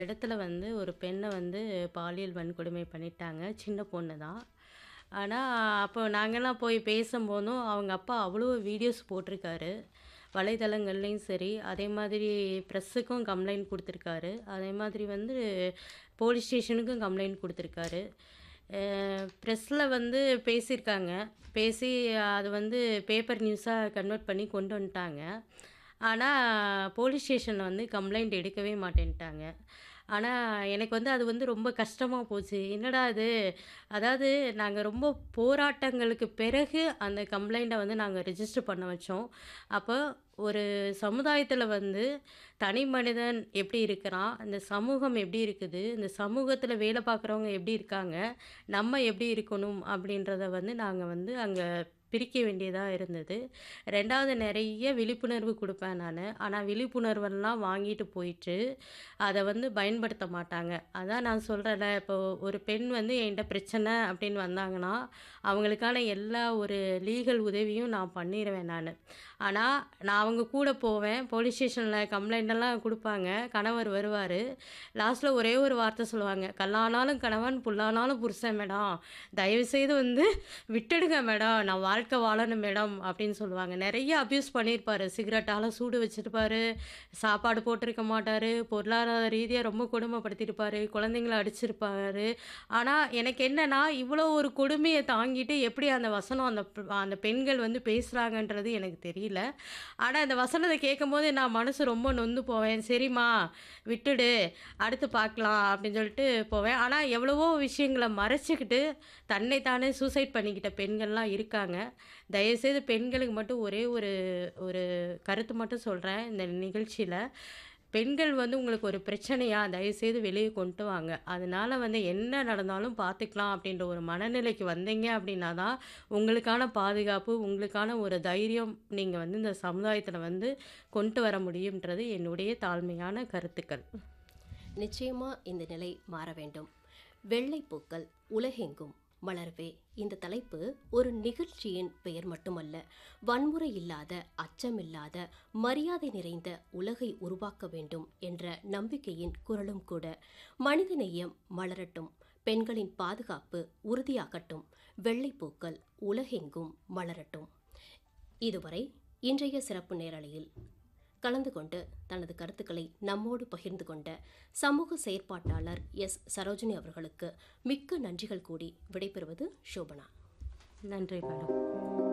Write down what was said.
இடத்துல வந்து ஒரு பெண்ண வந்து பாலியல் வன்கொடுமை பண்ணிட்டாங்க. சின்ன பொண்ணு தான். ஆனா, அப்போ நாங்கலாம் போய் பேசம்போதும், அவங்க அப்பா அவ்வளோ வீடியோஸ் போட்டிருக்காரு. வலைதளங்கள்லயும் சரி, அதே மாதிரி ப்ரெஸ்ஸுக்கும் கம்ப்ளைண்ட் குடுத்துருக்காரு. அதே மாதிரி வந்து போலீஸ் ஸ்டேஷனுக்கும் கம்ப்ளைண்ட் குடுத்துருக்காரு. அ ப்ரெஸ்ல வந்து பேசியிருக்காங்க. பேசி அது வந்து பேப்பர் நியூஸா கன்வெர்ட் பண்ணி கொண்டு வந்துட்டாங்க. ஆனா, போலீஸ் ஸ்டேஷன்ல வந்து கம்ப்ளைண்ட் எடுக்கவே மாட்டேன்ட்டாங்க. ஆனா, எனக்கு வந்து அது வந்து ரொம்ப கஷ்டமா போச்சு. என்னடா இது! அதாவது நாங்க ரொம்ப போராட்டங்களுக்கு பிறகு அந்த கம்ப்ளைண்ட்ட வந்து நாங்க ரெஜிஸ்டர் பண்ண வச்சோம். அப்போ ஒரு சமுதாயத்தில வந்து தனி மனிதன் எப்படி இருக்கிறான்? இந்த சமூகம் எப்படி இருக்குது? இந்த சமூகத்தில வேலை பார்க்குறவங்க எப்படி இருக்காங்க? நம்ம எப்படி இருக்கணும்? அப்படின்றத வந்து நாங்க வந்து அங்க பிரிக்க வேண்டியதா இருந்தது. 2வது நெறைய விழிப்புணர்வு குடுப்பேன் நானு. ஆனா, விழிப்புணர்வெல்லாம் வாங்கிட்டு போயிட்டு, அத வந்து பயன்படுத்த மாட்டாங்க. அதான் நான் சொல்றேன்ல, இப்போ ஒரு பெண் வந்து என்ட்ட பிரச்சனை அப்படின்னு வந்தாங்கன்னா, அவங்களுக்கான எல்லா ஒரு லீகல் உதவியும் நான் பண்ணிருவேன் நானு. ஆனா, நான் அவங்க கூட போவேன். போலீஸ் ஸ்டேஷன்ல கம்ப்ளைண்ட்டெல்லாம் குடுப்பாங்க. கணவர் வருவாரு. லாஸ்ட்ல ஒரே ஒரு வார்த்தை சொல்லுவாங்க. "கல்லானாலும் கணவன், புல்லானாலும் புருஷன் மேடம். தயவுசெய்து வந்து விட்டுடுங்க மேடம். நான் வாழ்க்கை வாழணும் மேடம்" அப்படின்னு சொல்லுவாங்க. நெறைய அப்யூஸ் பண்ணியிருப்பாரு. சிகரெட்டால சூடு வச்சிருப்பாரு. சாப்பாடு போட்டிருக்க மாட்டாரு. பொருளாதார ரீதியா ரொம்ப கொடுமைப்படுத்தியிருப்பாரு. குழந்தைங்கள அடிச்சிருப்பாரு. ஆனா, எனக்கு என்னன்னா, இவ்வளோ ஒரு கொடுமைய தாங்கிட்டு எப்படி அந்த வசனம் அந்த ப் அந்த பெண்கள் வந்து பேசுறாங்கன்றது எனக்கு தெரியல. ஆனா, இந்த வசனத்த கேட்கும்போது நான் மனசு ரொம்ப நொந்து போவேன். "சரிம்மா, விட்டுடு. அடுத்து பார்க்கலாம்" அப்படின்னு சொல்லிட்டு போவேன். ஆனா, எவ்வளவோ விஷயங்கள மறைச்சுக்கிட்டு, தன்னை தானே சூசைட் பண்ணிக்கிட்ட பெண்கள்லாம் இருக்காங்க. தயவுசெய்து பெண்களுக்கு மட்டும் ஒரே ஒரு ஒரு கருத்து மட்டும் சொல்றேன் இந்த நிகழ்ச்சியில. பெண்கள் வந்து உங்களுக்கு ஒரு பிரச்சனையா? தயவுசெய்து வெளிய கொண்டு வாங்க. அதனால வந்து என்ன நடந்தாலும் பார்த்துக்கலாம் அப்படின்ற ஒரு மனநிலைக்கு வந்தீங்க அப்படின்னா தான், உங்களுக்கான பாதுகாப்பு, உங்களுக்கான ஒரு தைரியம் நீங்க வந்து இந்த சமுதாயத்தில வந்து கொண்டு வர முடியும்ன்றது என்னுடைய தாழ்மையான கருத்துக்கள். நிச்சயமா இந்த நிலை மாற வேண்டும். வெள்ளை பூக்கள் உலகெங்கும் மலரவே இந்த தலைப்பு ஒரு நிகழ்ச்சியின் பெயர் மட்டுமல்ல. வன்முறை இல்லாத, அச்சமில்லாத, மரியாதை நிறைந்த உலகை உருவாக்க வேண்டும் என்ற நம்பிக்கையின் குரலும் கூட. மனிதநேயம் மலரட்டும். பெண்களின் பாதுகாப்பு உறுதியாகட்டும். வெள்ளை பூக்கள் உலகெங்கும் மலரட்டும். இதுவரை இன்றைய சிறப்பு நேரலையில் கலந்து கொண்டு தனது கருத்துக்களை நம்மோடு பகிர்ந்து கொண்ட சமூக செயற்பாட்டாளர் எஸ். சரோஜினி அவர்களுக்கு மிக்க நன்றிகள் கூறி விடைபெறுவது ஷோபனா. நன்றி மேடம்.